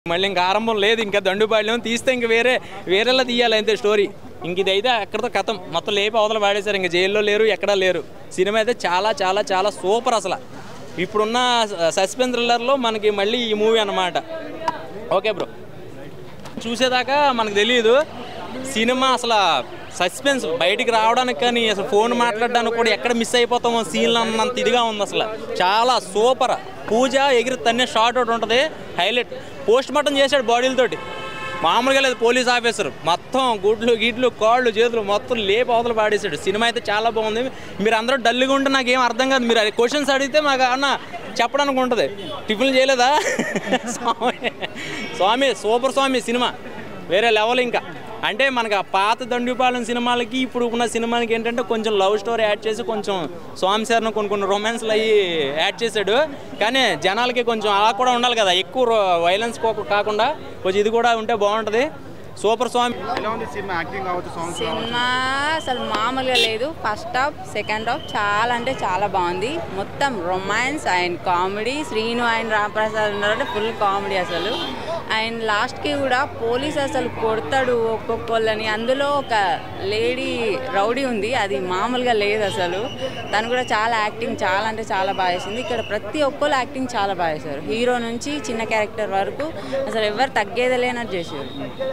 మళ్ళీ ఇంకా ఆరంభం లేదు ఇంకా దండుపాళ్యం తీస్తే ఇంక వేరే వేరేలా తీయాలి అంతే స్టోరీ ఇంక ఇదైతే ఎక్కడితో కథం మొత్తం లేపి అవతల పాడేశారు ఇంకా జైల్లో లేరు ఎక్కడా లేరు సినిమా అయితే చాలా చాలా చాలా సూపర్ అసలు ఇప్పుడున్న సస్పెన్స్ థ్రిల్లర్లో మనకి మళ్ళీ ఈ మూవీ అన్నమాట ఓకే బ్రో చూసేదాకా మనకు తెలియదు సినిమా అసలు సస్పెన్స్ బయటికి రావడానికి కానీ అసలు ఫోన్ మాట్లాడడానికి కూడా ఎక్కడ మిస్ అయిపోతామో సీన్లు అన్నంత ఇదిగా ఉంది అసలు చాలా సూపర్ పూజ ఎగిరి తన్నే షార్ట్ అవుట్ ఉంటుంది హైలైట్ పోస్ట్ మార్టం చేశాడు బాడీలతోటి మామూలుగా లేదు పోలీస్ ఆఫీసర్ మొత్తం గుడ్లు గిడ్లు కాళ్ళు చేతులు మొత్తం లేపి అవతల పాడేశాడు సినిమా అయితే చాలా బాగుంది మీరు అందరూ డల్గా ఉంటే నాకు ఏం అర్థం కాదు మీరు క్వశ్చన్స్ అడిగితే మాకు అన్న చెప్పడానికి ఉంటుంది టిఫిన్ చేయలేదా స్వామి స్వామి సూపర్ స్వామి సినిమా వేరే లెవెల్ ఇంకా అంటే మనకు ఆ పాత దండుపాలెం సినిమాలకి ఇప్పుడు ఉన్న సినిమాలకి ఏంటంటే కొంచెం లవ్ స్టోరీ యాడ్ చేసి కొంచెం స్వామి సార్ను కొన్ని కొన్ని రొమాన్స్లు అయ్యి యాడ్ చేశాడు కానీ జనాలకి కొంచెం అలా కూడా ఉండాలి కదా ఎక్కువ వైలెన్స్ కాకుండా కొంచెం ఇది కూడా ఉంటే బాగుంటుంది సూపర్ స్వామి ఎలా ఉంది సినిమా యాక్టింగ్ కావచ్చు సాంగ్స్ సినిమా అసలు మామూలుగా లేదు ఫస్ట్ హాఫ్ సెకండ్ హాఫ్ చాలా అంటే చాలా బాగుంది మొత్తం romance and comedy Srinu and Ramprasad ఉన్నారంటే ఫుల్ కామెడీ అసలు అండ్ లాస్ట్కి కూడా పోలీస్ అసలు కొడతాడు ఒక్కొక్కళ్ళని అందులో ఒక లేడీ రౌడీ ఉంది అది మామూలుగా లేదు అసలు తను కూడా చాలా యాక్టింగ్ చాలా అంటే చాలా బాగా చేసింది ఇక్కడ ప్రతి ఒక్కళ్ళు యాక్టింగ్ చాలా బాగా చేశారు హీరో నుంచి చిన్న క్యారెక్టర్ వరకు అసలు ఎవరు తగ్గేది లేనట్టు చేశారు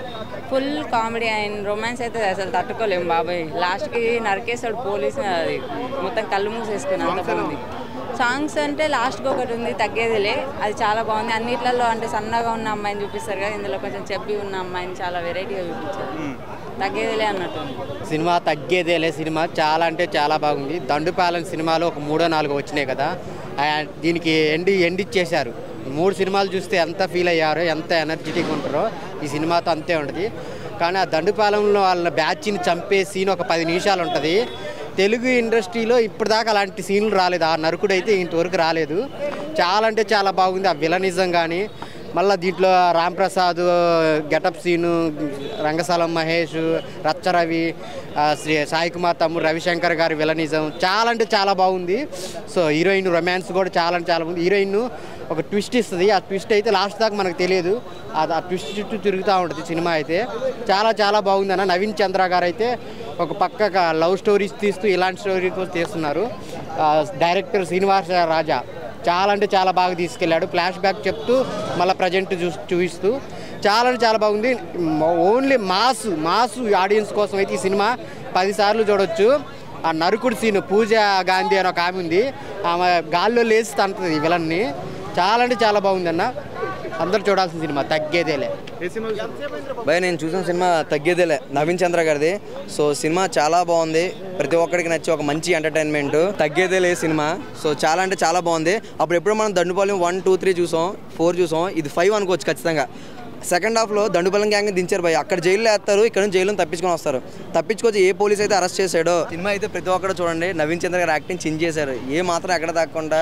ఫుల్ కామెడీ అండ్ రొమాన్స్ అయితే అసలు తట్టుకోలేము బాబాయ్ లాస్ట్కి నరికేస్తాడు పోలీస్ అది మొత్తం కళ్ళు మూసేసుకుని అంత బాగుంది సాంగ్స్ అంటే లాస్ట్కి ఒకటి ఉంది తగ్గేదిలే అది చాలా బాగుంది అన్నిట్లలో అంటే సన్నగా ఉన్న అమ్మాయిని చూపిస్తారు కదా ఇందులో కొంచెం చెప్పి ఉన్న అమ్మాయిని చాలా వెరైటీగా చూపించారు తగ్గేదిలే అన్నట్టు ఉంది సినిమా తగ్గేదేలే సినిమా చాలా అంటే చాలా బాగుంది దండుపాలెం సినిమాలు ఒక మూడో నాలుగో వచ్చినాయి కదా ఆ, దీనికి ఎండి ఎండ్ ఇచ్చేశారు మూడు సినిమాలు చూస్తే ఎంత ఫీల్ అయ్యారో ఎంత ఎనర్జెటిక్ ఉంటారో ఈ సినిమాతో అంతే ఉంటుంది కానీ ఆ దండుపాలెంలో వాళ్ళ బ్యాచ్ని చంపే సీన్ ఒక పది నిమిషాలు ఉంటుంది తెలుగు ఇండస్ట్రీలో ఇప్పటిదాకా అలాంటి సీన్లు రాలేదు ఆ నరుకుడు అయితే ఇంతవరకు రాలేదు చాలా అంటే చాలా బాగుంది ఆ విలనిజం కానీ మళ్ళీ దీంట్లో రామ్ ప్రసాద్ గెటప్ సీను రంగస్థలం మహేష్ రచ్చరవి ఆ, శ్రీ సాయి కుమార్ తమ్ముడు రవిశంకర్ గారి విలనిజం చాలా అంటే చాలా బాగుంది సో హీరోయిన్ రొమాన్స్ కూడా చాలా అంటే చాలా బాగుంది హీరోయిన్ ఒక ట్విస్ట్ ఇస్తుంది ఆ ట్విస్ట్ అయితే లాస్ట్ దాకా మనకు తెలియదు అది ఆ ట్విస్ట్ చుట్టూ తిరుగుతూ ఉంటుంది సినిమా అయితే చాలా చాలా బాగుంది అన్న నవీన్ చంద్ర గారు అయితే ఒక పక్క లవ్ స్టోరీస్ తీస్తూ ఇలాంటి స్టోరీ కూడా తీస్తున్నారు ఆ, డైరెక్టర్ శ్రీనివాస రాజా చాలా అంటే చాలా బాగా తీసుకెళ్ళాడు ఫ్లాష్ బ్యాక్ చెప్తూ మళ్ళీ ప్రజెంట్ చూ చూపిస్తూ చాలా అంటే చాలా బాగుంది ఓన్లీ మాస్ మాస్ ఆడియన్స్ కోసం అయితే ఈ సినిమా పదిసార్లు చూడొచ్చు ఆ నరుకుడు సీన్ పూజ గాంధీ అని ఒక ఆమె ఉంది ఆమె గాల్లో లేచి తంటుంది ఈ విలన్ని చాలా అంటే చాలా బాగుంది అన్న అందరూ చూడాల్సిన సినిమా తగ్గేదేలే ఏ సినిమా చూసారు? భయ నేను చూసిన సినిమా తగ్గేదేలే నవీన్ చంద్ర గారిది సో సినిమా చాలా బాగుంది ప్రతి ఒక్కరికి నచ్చే ఒక మంచి ఎంటర్టైన్మెంట్ తగ్గేదేలే సినిమా సో చాలా అంటే చాలా బాగుంది అప్పుడు ఎప్పుడు మనం దండుపాలెం వన్ టూ త్రీ చూసాం ఫోర్ చూసాం ఇది ఫైవ్ అనుకోవచ్చు ఖచ్చితంగా సెకండ్ హాఫ్లో దండుపాలెం గ్యాంగ్ దించారు భయ అక్కడ జైల్లో వేస్తారు ఇక్కడ నుంచి జైలు తప్పించుకొని వస్తారు తప్పించుకొచ్చి ఏ పోలీస్ అయితే అరెస్ట్ చేశాడో సినిమా అయితే ప్రతి ఒక్కరు చూడండి నవీన్ చంద్ర గారు యాక్టింగ్ చింజ్ చేశారు ఏ మాత్రం ఎక్కడ దాక్కుండా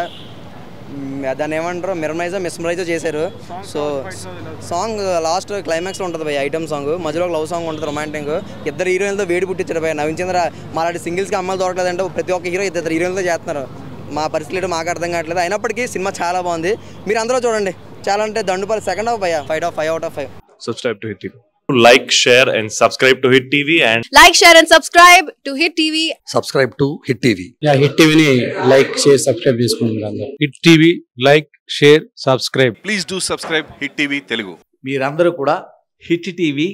మ్, దాన్ని ఏమంటారు మిరమైజో మిస్మరైజో చేశారు సో సాంగ్ లాస్ట్ క్లైమాక్స్లో ఉంటుంది భయ ఐటమ్ సాంగ్ మధ్యలో ఒక లవ్ సాంగ్ ఉంటుంది రొమాంటిక్ ఇద్దరు హీరోయిన్లతో వేడి పుట్టించారు భయ నవీన్ చంద్ర మాలాంటి సింగిల్స్కి అమ్మాయిలు దొరకలేదంటే ప్రతి ఒక్క హీరో ఇద్దరు హీరోయిన్లతో చేస్తున్నారు మా పరిస్థితి ఏంటో మాకు అర్థం కావట్లేదు అయినప్పటికీ సినిమా చాలా బాగుంది మీరు అందరూ చూడండి చాలా అంటే దండుపాలి సెకండ్ హాఫ్ భయ five of five out of five subscribe to Hit TV. Like, share, and subscribe to Hit TV and Like, share, and subscribe to Hit TV. Subscribe to hit TV yeah hit టీవీని like share subscribe చేసుకుంటున్నారు అందరూ hit TV like share subscribe please do subscribe hit TV Telugu మీరందరూ కూడా hit TV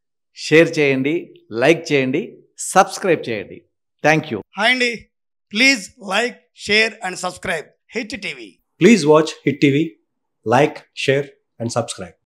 share చేయండి like చేయండి subscribe చేయండి thank you hi అండి please like share and subscribe hit TV please watch hit TV like share and subscribe